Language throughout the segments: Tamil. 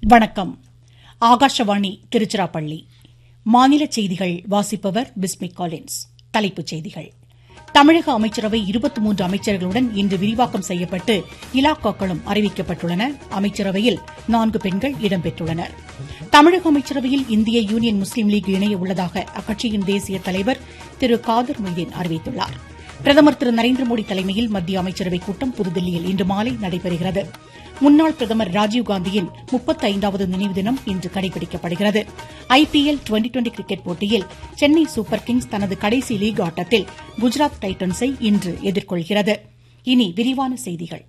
வணக்கம் ஆகாஷவாணி திருச்சிராப்பள்ளி மாநில செய்திகள் வாசிப்பவர் பிஸ்மிக் காலின்ஸ் தலைப்புச் செய்திகள் தமிழக அமைச்சரவை இருபத்தி மூன்று அமைச்சர்களுடன் இன்று விரிவாக்கம் செய்யப்பட்டு இலாக்காக்களும் அறிவிக்கப்பட்டுள்ளன அமைச்சரவையில் நான்கு பெண்கள் இடம்பெற்றுள்ளனர் தமிழக அமைச்சரவையில் இந்திய யூனியன் முஸ்லீம் லீக் இணைய உள்ளதாக அக்கட்சியின் தேசிய தலைவர் திரு காதர் மொய்தீன் அறிவித்துள்ளார் பிரதமர் திரு நரேந்திர மோடி தலைமையில் மத்திய அமைச்சரவைக் கூட்டம் புதுதில்லியில் இன்று மாலை நடைபெறுகிறது முன்னாள் பிரதமர் ராஜீவ்காந்தியின் முப்பத்தைந்தாவது நினைவு தினம் இன்று கடைபிடிக்கப்படுகிறது ஐபிஎல் டுவெண்டி டுவெண்டி கிரிக்கெட் போட்டியில் சென்னை சூப்பர் கிங்ஸ் தனது கடைசி லீக் ஆட்டத்தில் குஜராத் டைட்டன்ஸை இன்று எதிர்கொள்கிறது இனி விரிவான செய்திகள்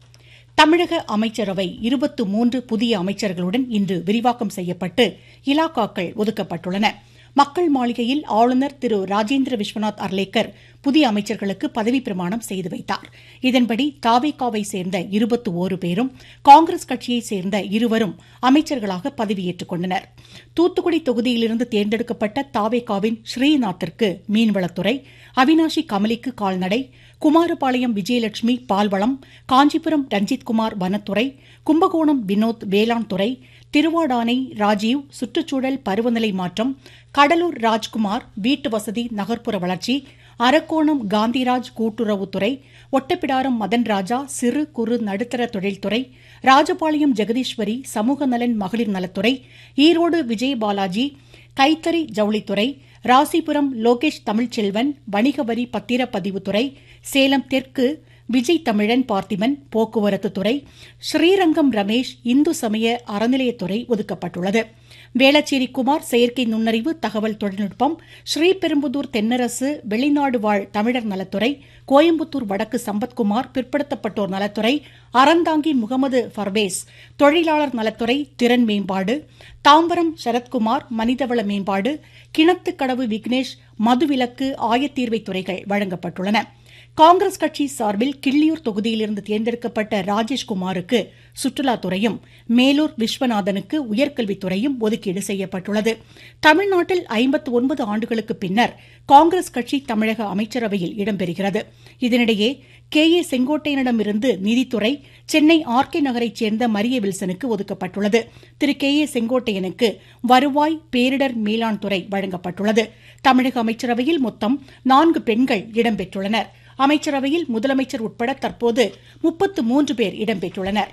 தமிழக அமைச்சரவை இருபத்து மூன்று புதிய அமைச்சர்களுடன் இன்று விரிவாக்கம் செய்யப்பட்டு இலாக்காக்கள் ஒதுக்கப்பட்டுள்ளன மக்கள் மாளிகையில் ஆளுநர் திரு ராஜேந்திர விஸ்வநாத் அர்லேக்கர் புதிய அமைச்சர்களுக்கு பதவிப் பிரமாணம் செய்து வைத்தார் இதன்படி தாவேகாவை சேர்ந்த இருபத்து ஓரு பேரும் காங்கிரஸ் கட்சியைச் சேர்ந்த இருவரும் அமைச்சர்களாக பதவியேற்றுக் கொண்டனர் தூத்துக்குடி தொகுதியிலிருந்து தேர்ந்தெடுக்கப்பட்ட தாவேகாவின் ஸ்ரீநாத்திற்கு மீன்வளத்துறை அவினாஷி கமலிக்கு கால்நடை குமாரபாளையம் விஜயலட்சுமி பால்வளம் காஞ்சிபுரம் ரஞ்சித்குமார் வனத்துறை கும்பகோணம் வினோத் வேளாண் துறை திருவாடானை ராஜீவ் சுற்றுச்சூழல் பருவநிலை மாற்றம் கடலூர் ராஜ்குமார் வீட்டு வசதி நகர்ப்புற வளர்ச்சி அரக்கோணம் காந்திராஜ் கூட்டுறவுத்துறை ஒட்டப்பிடாரம் மதன் ராஜா சிறு குறு நடுத்தர தொழில்துறை ராஜபாளையம் ஜெகதீஸ்வரி சமூக நலன் மகளிர் நலத்துறை ஈரோடு விஜய் பாலாஜி கைத்தறி ஜவுளித்துறை ராசிபுரம் லோகேஷ் தமிழ்ச்செல்வன் வணிக வரி பத்திரப்பதிவுத்துறை சேலம் தெற்கு விஜய் தமிழன் பார்த்திபன் போக்குவரத்து துறை ஸ்ரீரங்கம் ரமேஷ் இந்து சமய அறநிலையத்துறை ஒதுக்கப்பட்டுள்ளது வேளச்சேரி குமார் செயற்கை நுண்ணறிவு தகவல் தொழில்நுட்பம் ஸ்ரீபெரும்புதூர் தென்னரசு வெளிநாடு வாழ் தமிழர் நலத்துறை கோயம்புத்தூர் வடக்கு சம்பத்குமார் பிற்படுத்தப்பட்டோர் நலத்துறை அறந்தாங்கி முகமது ஃபர்வேஸ் தொழிலாளர் நலத்துறை திறன் மேம்பாடு தாம்பரம் சரத்குமார் மனிதவள மேம்பாடு கிணத்துக்கடவு விக்னேஷ் மதுவிலக்கு ஆயத்தீர்வை துறைகள் வழங்கப்பட்டுள்ளன காங்கிரஸ் கட்சி சார்பில் கிள்ளியூர் தொகுதியிலிருந்து தேர்ந்தெடுக்கப்பட்ட ராஜேஷ்குமாருக்கு சுற்றுலாத்துறையும் மேலூர் விஸ்வநாதனுக்கு உயர்கல்வித்துறையும் ஒதுக்கீடு செய்யப்பட்டுள்ளது தமிழ்நாட்டில் ஐம்பத்து ஒன்பது ஆண்டுகளுக்கு பின்னர் காங்கிரஸ் கட்சி தமிழக அமைச்சரவையில் இடம்பெறுகிறது இதனிடையே கே ஏ செங்கோட்டையனிடமிருந்து நிதித்துறை சென்னை ஆர் கே நகரைச் சேர்ந்த மரிய வில்சனுக்கு ஒதுக்கப்பட்டுள்ளது திரு கே ஏ செங்கோட்டையனுக்கு வருவாய் பேரிடர் மேலாண் துறை வழங்கப்பட்டுள்ளது தமிழக அமைச்சரவையில் மொத்தம் நான்கு பெண்கள் இடம்பெற்றுள்ளனா் அமைச்சரவையில் முதலமைச்சர் உட்பட தற்போது முப்பத்து மூன்று பேர் இடம்பெற்றுள்ளனர்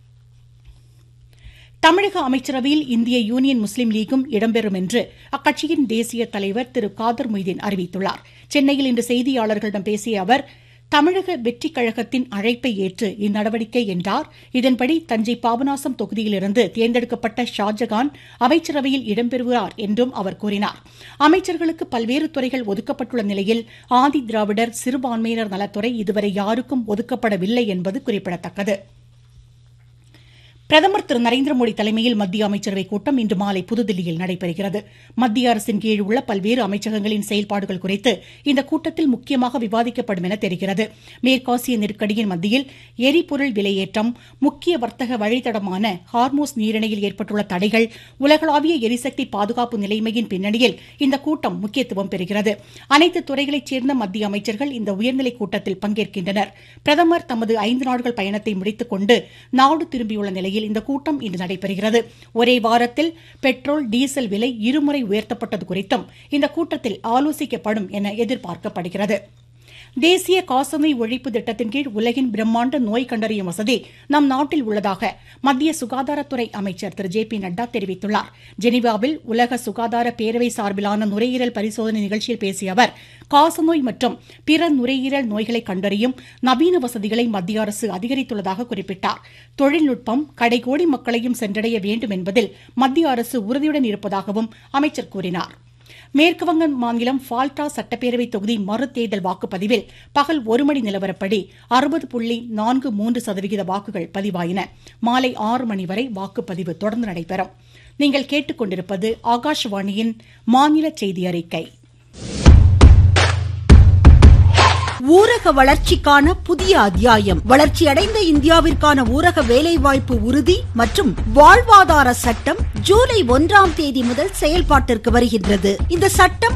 தமிழக அமைச்சரவையில் இந்திய யூனியன் முஸ்லீம் லீகும் இடம்பெறும் என்று அக்கட்சியின் தேசிய தலைவர் திரு காதர் மொய்தீன் அறிவித்துள்ளார் சென்னையில் இன்று செய்தியாளர்களிடம் பேசிய அவர் தமிழக வெற்றிக் கழகத்தின் அழைப்பை ஏற்று இந்நடவடிக்கை என்றார் இதன்படி தஞ்சை பாபநாசம் தொகுதியிலிருந்து தேர்ந்தெடுக்கப்பட்ட ஷாஜகான் அமைச்சரவையில் இடம்பெறுகிறார் என்றும் அவர் கூறினார் அமைச்சர்களுக்கு பல்வேறு துறைகள் ஒதுக்கப்பட்டுள்ள நிலையில் ஆதி திராவிடர் சிறுபான்மையினர் நலத்துறை இதுவரை யாருக்கும் ஒதுக்கப்படவில்லை என்பது குறிப்பிடத்தக்கது பிரதமர் திரு நரேந்திர மோடி தலைமையில் மத்திய அமைச்சரவைக் கூட்டம் இன்று மாலை புதுதில்லியில் நடைபெறுகிறது மத்திய அரசின் கீழ் உள்ள பல்வேறு அமைச்சகங்களின் செயல்பாடுகள் குறித்து இந்த கூட்டத்தில் முக்கியமாக விவாதிக்கப்படும் என தெரிகிறது மேற்காசிய நெருக்கடியின் மத்தியில் எரிபொருள் விலையேற்றம் முக்கிய வர்த்தக வழித்தடமான ஹார்மோஸ் நீரிணையில் ஏற்பட்டுள்ள தடைகள் உலகளாவிய எரிசக்தி பாதுகாப்பு நிலைமையின் பின்னணியில் இந்த கூட்டம் முக்கியத்துவம் பெறுகிறது அனைத்து துறைகளைச் சேர்ந்த மத்திய அமைச்சர்கள் இந்த உயர்நிலைக் கூட்டத்தில் பங்கேற்கின்றனர் பிரதமர் தமது ஐந்து நாட்கள் பயணத்தை முடித்துக் கொண்டு நாடு திரும்பியுள்ள நிலையில் இந்த கூட்டம் இன்று நடைபெறுகிறது ஒரே வாரத்தில் பெட்ரோல் டீசல் விலை இருமுறை உயர்த்தப்பட்டது குறித்தும் இந்த கூட்டத்தில் ஆலோசிக்கப்படும் என எதிர்பார்க்கப்படுகிறது தேசிய காசநோய் ஒழிப்பு திட்டத்தின் கீழ் உலகின் பிரம்மாண்ட நோய் கண்டறியும் வசதி நம் நாட்டில் உள்ளதாக மத்திய சுகாதாரத்துறை அமைச்சர் திரு ஜே பி நட்டா தெரிவித்துள்ளார் ஜெனீவாவில் உலக சுகாதார பேரவை சார்பிலான நுரையீரல் பரிசோதனை நிகழ்ச்சியில் பேசிய அவர் காசநோய் மற்றும் பிற நுரையீரல் நோய்களை கண்டறியும் நவீன வசதிகளை மத்திய அரசு அதிகரித்துள்ளதாக குறிப்பிட்டார் தொழில்நுட்பம் கடைகோடி மக்களையும் சென்றடைய வேண்டும் என்பதில் மத்திய அரசு உறுதியுடன் இருப்பதாகவும் அமைச்சர் கூறினார் மேற்குவங்க மாநிலம் ஃபால்டா சட்டப்பேரவை தொகுதி மறுதேர்தல் வாக்குப்பதிவில் பகல் ஒரு மணி நிலவரப்படி அறுபது புள்ளி நான்கு மூன்று சதவிகித வாக்குகள் பதிவாயின மாலை ஆறு மணி வரை வாக்குப்பதிவு தொடர்ந்து நடைபெறும் நீங்கள் கேட்டுக்கொண்டிருப்பது ஆகாஷவாணியின் மாநில செய்தி அறிக்கை ஊரக வளர்ச்சிக்கான புதிய அத்தியாயம் வளர்ச்சியடைந்த இந்தியாவிற்கான ஊரக வேலைவாய்ப்பு உறுதி மற்றும் வாழ்வாதார சட்டம் ஜூலை ஒன்றாம் தேதி முதல் செயல்பாட்டிற்கு வருகின்றது இந்த சட்டம்